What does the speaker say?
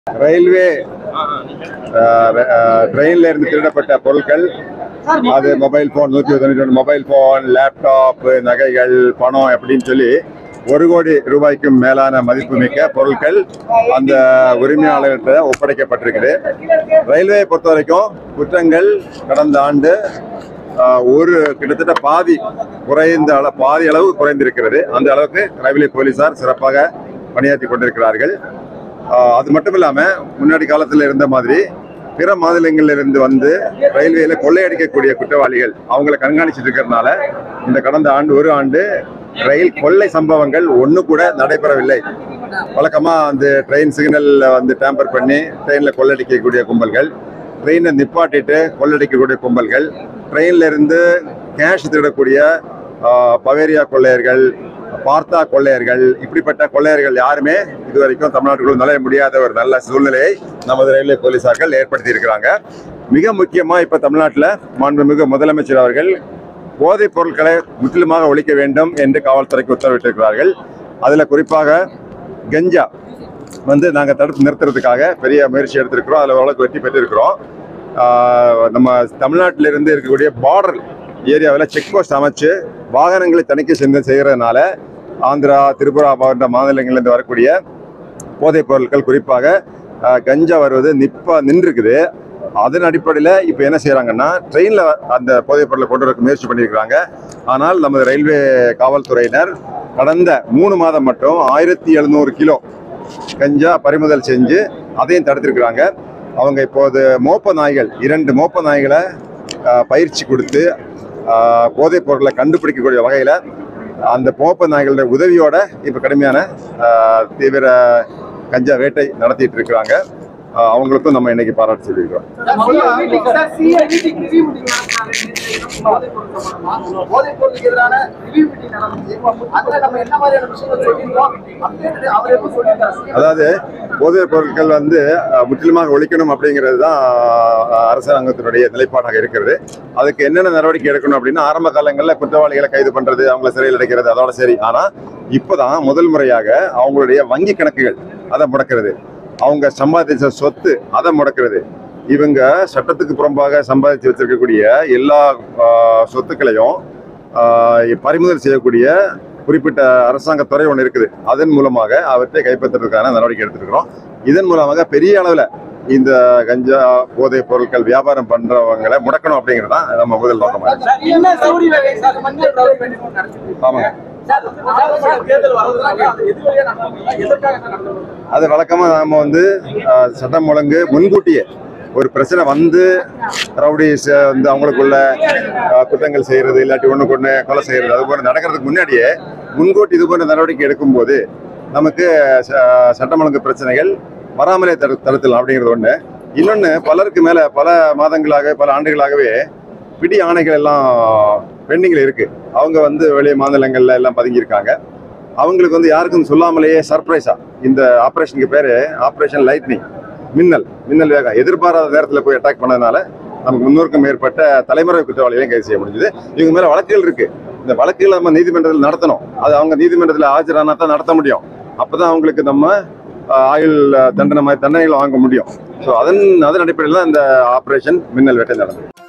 railway ட்ரெயின்ல இருந்து திருடப்பட்ட பொருட்கள் அது மொபைல் போன் நூத்தி தொண்ணூற்றி ஒன்று மொபைல் போன் லேப்டாப் நகைகள் பணம் அப்படின்னு சொல்லி ஒரு கோடி ரூபாய்க்கும் மேலான மதிப்புமிக்க பொருட்கள் அந்த உரிமையாளர்கிட்ட ஒப்படைக்கப்பட்டிருக்குது ரயில்வே பொறுத்த வரைக்கும் குற்றங்கள் கடந்த ஆண்டு ஆஹ், ஒரு கிட்டத்தட்ட பாதி குறைந்த அளவு பாதி அளவு குறைந்திருக்கிறது அந்த அளவுக்கு ரயில்வே போலீசார் சிறப்பாக பணியாற்றி கொண்டிருக்கிறார்கள் ஆஹ் அது மட்டும் இல்லாம முன்னாடி காலத்துல இருந்த மாதிரி பிற மாநிலங்கள்ல இருந்து வந்து ரயில்வேல கொள்ளையடிக்கக்கூடிய குற்றவாளிகள் அவங்கள கண்காணிச்சிட்டு இருக்கிறதுனால இந்த கடந்த ஆண்டு ஒரு ஆண்டு ரயில் கொள்ளை சம்பவங்கள் ஒண்ணு கூட நடைபெறவில்லை வழக்கமா அந்த ட்ரெயின் சிக்னல்ல வந்து டேம்பர் பண்ணி ட்ரெயின்ல கொள்ளடிக்கக்கூடிய கும்பல்கள் ட்ரெயினை நிப்பாட்டிட்டு கொள்ளடிக்கக்கூடிய கும்பல்கள் ட்ரெயின்ல இருந்து கேஷ் திருடக்கூடிய ஆஹ், பவேரியா கொள்ளையர்கள் பார்த்தா கொள்ளையர்கள் இப்படிப்பட்ட கொள்ளையர்கள் யாருமே இதுவரைக்கும் தமிழ்நாட்டுக்குள் நுழைய முடியாத ஒரு நல்ல சூழ்நிலையை நமது ரயில்வே போலீசார்கள் ஏற்படுத்தி இருக்கிறாங்க மிக முக்கியமா இப்ப தமிழ்நாட்டில் மாண்புமிகு முதலமைச்சர் அவர்கள் போதைப் பொருட்களை முற்றிலுமாக ஒழிக்க வேண்டும் என்று காவல்துறைக்கு உத்தரவிட்டிருக்கிறார்கள் அதுல குறிப்பாக கஞ்சா வந்து நாங்கள் தடுத்து நிறுத்துறதுக்காக பெரிய முயற்சி எடுத்திருக்கிறோம் அதில் ஓரளவுக்கு வெற்றி பெற்றிருக்கிறோம் ஆஹ் நம்ம தமிழ்நாட்டில இருந்து இருக்கக்கூடிய பார்டர் ஏரியாவில் செக் போஸ்ட் அமைச்சு வாகனங்களை தணிக்கை செஞ்சு செய்கிறதுனால ஆந்திரா திரிபுரா போன்ற மாநிலங்கள்லேருந்து வரக்கூடிய போதைப் பொருட்கள் குறிப்பாக ஆஹ் கஞ்சா வருவது நிப்பா நின்றுருக்குது அதன் அடிப்படையில் இப்போ என்ன செய்கிறாங்கன்னா ட்ரெயினில் அந்த போதைப் பொருளை கொண்டு வரக்கு முயற்சி பண்ணியிருக்கிறாங்க ஆனால் நமது ரயில்வே காவல்துறையினர் கடந்த மூணு மாதம் மட்டும் ஆயிரத்தி எழுநூறு கிலோ கஞ்சா பறிமுதல் செஞ்சு அதையும் தடுத்திருக்கிறாங்க அவங்க இப்போது மோப்ப நாய்கள் இரண்டு மோப்ப நாய்களை ஆஹ், பயிற்சி கொடுத்து ஆஹ், போதைப் பொருளை கண்டுபிடிக்கக்கூடிய வகையில் அந்த மோப்ப நாய்களுடைய உதவியோட இப்போ கடுமையான ஆஹ், தீவிர கஞ்சா வேட்டை நடத்திட்டு இருக்கிறாங்க ஆஹ், அவங்களுக்கும் நம்ம இன்னைக்கு பாராட்டு சொல்லியிருக்கிறோம் போதைப் பொருளுக்கு எதிரான ரிவ்யூ மீட்டிங் நடந்துச்சு அதுல நம்ம என்ன மாதிரியான விஷயங்கள் சொல்லியிருக்கோம் அப்படின்னு அவர் எப்போ சொல்லியிருக்காரு அதாவது போதைப் பொருட்கள் வந்து அஹ், முற்றிலுமாக ஒழிக்கணும் அப்படிங்கிறது தான் அஹ், அரசாங்கத்தினுடைய நிலைப்பாடாக இருக்கிறது அதுக்கு என்னென்ன நடவடிக்கை எடுக்கணும் அப்படின்னா ஆரம்ப காலங்களில் குற்றவாளிகளை கைது பண்றது அவங்கள சிறையில் அடைக்கிறது அதோட சரி ஆனா இப்போதான் முதல் முறையாக அவங்களுடைய வங்கி கணக்குகள் அதை முடக்கிறது அவங்க சம்பாதிச்ச சொத்து அதை முடக்கிறது இவங்க சட்டத்துக்கு புறம்பாக சம்பாதிச்சு வச்சிருக்கக்கூடிய எல்லா ஆஹ், சொத்துக்களையும் ஆஹ், பறிமுதல் செய்யக்கூடிய குறிப்பிட்ட அரசாங்க துறை ஒன்று இருக்குது அதன் மூலமாக அவற்றை கைப்பற்றுறதுக்கான நடவடிக்கை எடுத்திருக்கிறோம் இதன் மூலமாக பெரிய அளவில் இந்த கஞ்சா போதைப் பொருட்கள் வியாபாரம் பண்றவங்களை முடக்கணும் அப்படிங்கிறது தான் நம்ம முதல் நோக்கமாக இருக்கு என்ன சௌரி வேலை சார் மஞ்சள் டெவலப்மெண்ட் நடக்குது ஆமாங்க சார் நாடாளுமன்ற தேர்தல் வர்றதுனால அது எது வழியா நடந்தது எதற்காக சார் நடந்தது அது வழக்கமாக நாம வந்து ஆஹ், சட்டம் ஒழுங்கு முன்கூட்டியே ஒரு பிரச்சனை வந்து ரவுடிஸ் வந்து அவங்களுக்குள்ள ஆஹ், குற்றங்கள் செய்யறது இல்லாட்டி ஒண்ணுக்கு ஒண்ணு கொலை செய்யறது அது போல நடக்கிறதுக்கு முன்னாடியே முன்கூட்டி இது போன்ற நடவடிக்கை எடுக்கும்போது நமக்கு ச- சட்டம் ஒழுங்கு பிரச்சனைகள் வராமலே தடு தடுத்தலாம் அப்படிங்கிறது ஒண்ணு இன்னொன்னு பலருக்கு மேல பல மாதங்களாக பல ஆண்டுகளாகவே பிடி ஆணைகள் எல்லாம் பெண்டிங்ல இருக்கு அவங்க வந்து வெளி மாநிலங்கள்ல எல்லாம் பதுங்கியிருக்காங்க அவங்களுக்கு வந்து யாருக்கும் சொல்லாமலேயே சர்ப்ரைஸா இந்த ஆபரேஷனுக்கு பேரு ஆபரேஷன் லைட்னிங் மின்னல் மின்னல் வேகம் எதிர்பாராத நேரத்தில் போய் அட்டாக் பண்ணதுனால நமக்கு முன்னூறுக்கும் மேற்பட்ட தலைமுறை குற்றவாளிகளையும் கைது செய்ய முடிஞ்சது இவங்க மேல வழக்குகள் இருக்கு இந்த வழக்குகளை நம்ம நீதிமன்றத்தில் நடத்தணும் அது அவங்க நீதிமன்றத்தில் ஆஜரானா தான் நடத்த முடியும் அப்பதான் அவங்களுக்கு நம்ம ஆஹ், ஆயுள் தண்டனை மாதிரி தண்டனைகள் வாங்க முடியும் ஸோ அதன் அதன் அடிப்படையில் தான் இந்த ஆபரேஷன் மின்னல் வேட்டை நடந்தது